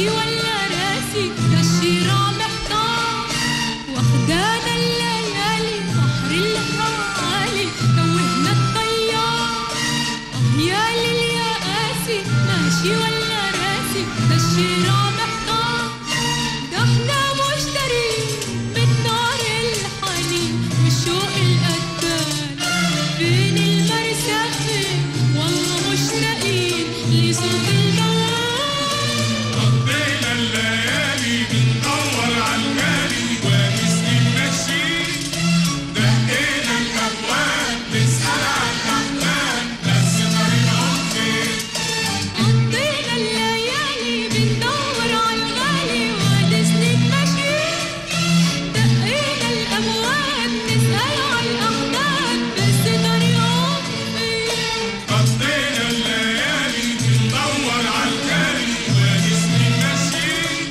ماشي ولا راسي ده الشراع محتار واخدانا الليالي بحر الهوالي توهنا الطيار اه يا ليل يا قاسي ماشي ولا راسي ده الشراع محتار ده احنا مشترين من نار الحنين والشوق القتال بين المرسى فين والله مشتاقين لصوت الموال قضينا الليالي بندور على الغالي ونسقي ماشيين دقينا الابواب نسال على الاحلام بس طريقهم فين قضينا الليالي بندور على الغالي ونسند ماشيين دقينا الأبواب نسأل على الأحباب بس طريقهم فين قضينا الليالي بندور على الغالي ونسقي ماشيين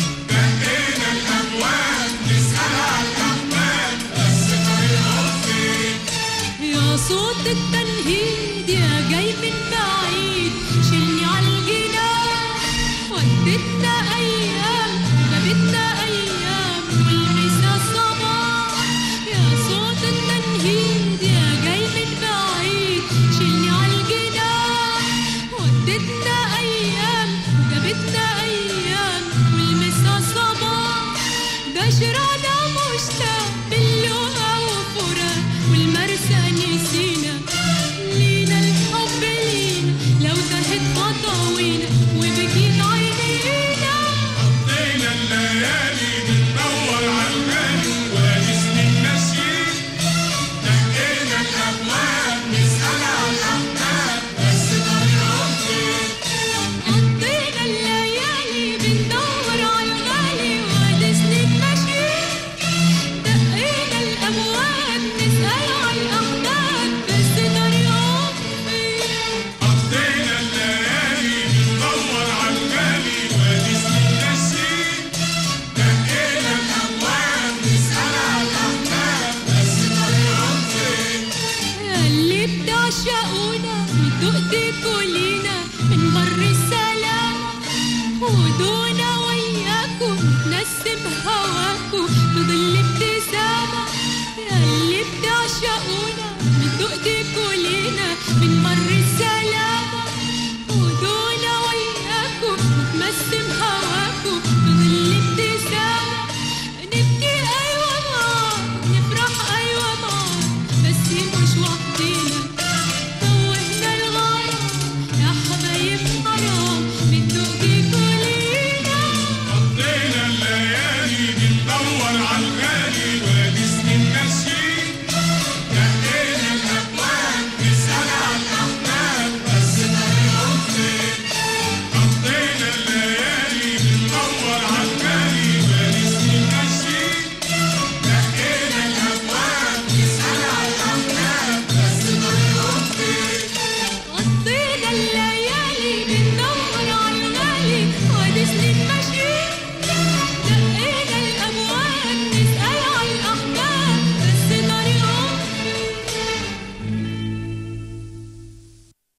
دقينا الابواب نسال على الاحلام بس طريقهم فين يا صوت التنهيد يا جاي من بعيد شيلني على الجنان ودتنا أيام جابتنا أيام والمسا صباح يا صوت التنهيد يا جاي من بعيد شيلني على الجنان ودتنا أيام جابتنا أيام والمسا صباح ده شرانا مشتاق باللغة وفراق والمرسى نسينا لينا الحب لينا لو تهت خطاوينا وبكيت عينينا قضينا الليالي بندور على الغالي ونسقي ماشيين دقينا الابواب نسال على الاحباب بس طريقهم فين قضينا الليالي بندور على الغالي ونسند ماشيين دقينا الأبواب نسأل على الأحباب بس طريقهم فين قضينا الليالي بندور على الغالي ونسقي ماشيين دقينا الابواب نسال على الاحباب بس طريقهم فين اللي بتعشقونا وتؤذيكوا لينا من بر السلام ودونا وياكم نسم هواكم